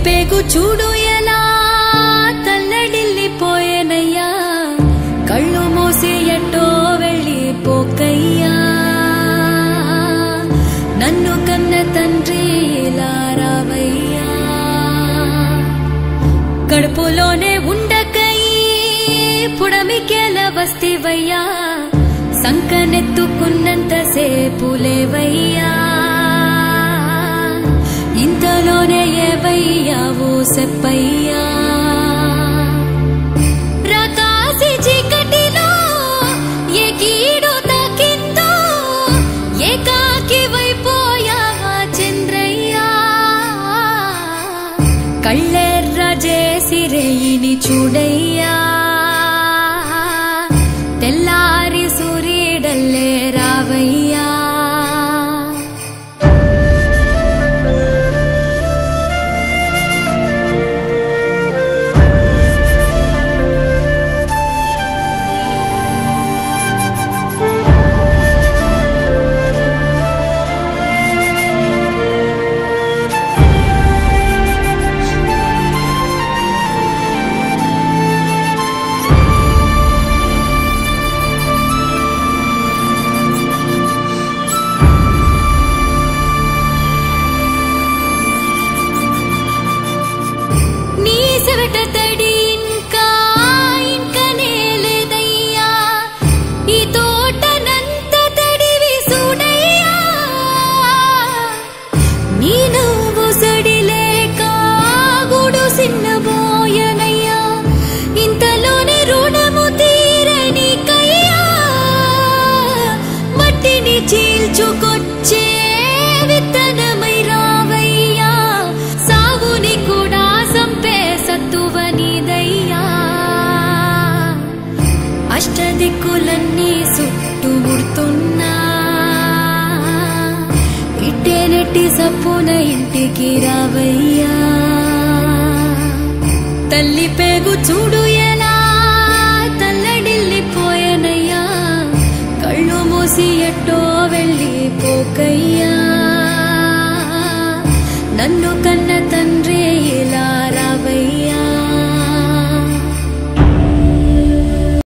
పేగు చూడు ఎలా తల్లడిల్లిపోయేనయ్యా కళ్ళు మూసి ఎట్టో వెళ్ళి పోకయ్యా నన్ను కన్న తండ్రి ఇలా రావయ్యా కడుపులోనే ఉండకై పుడమికేల వస్తివయ్యా సంకనెత్తుకున్నంత సేపులేవయ్యా ఇంతలోనే ఏవయ్యావు సెప్పయ్యా రకాసి చీకటిలో ఏ కీడు తాకిందో ఏకాకి వైపోయావా చంద్రయ్యా కళ్ళెర్ర చేసి రేయిని చూడయ్యా తెల్లారి సూర్యుడల్లే రావయ్యా నీ సెవట తడి ఇంకా ఇంకనే లేదయ్యా ఈ తోటనంత తడివి చూడయ్యా నీ నువ్వు సడిలేక గుడు సిన్నబోయనయ్యా ఇంతలోనే రుణము తీరని కయ్యా మట్టిని చీల్చుకొచ్చే విత్తనమై రావయ్యా సాగుని కూడా సంపే సత్తువనిదయ్యా అష్టదిక్కులన్నీ చుట్టుముడుతున్నా ఇట్టే నెట్టి సప్పున ఇంటికి రావయ్యా తల్లి పేగు చూడు ఎలా తల్లడిల్లిపోయనయ్యా కళ్ళు మూసి ఎట్టో వెళ్ళి పోకయ్యా నన్ను కన్న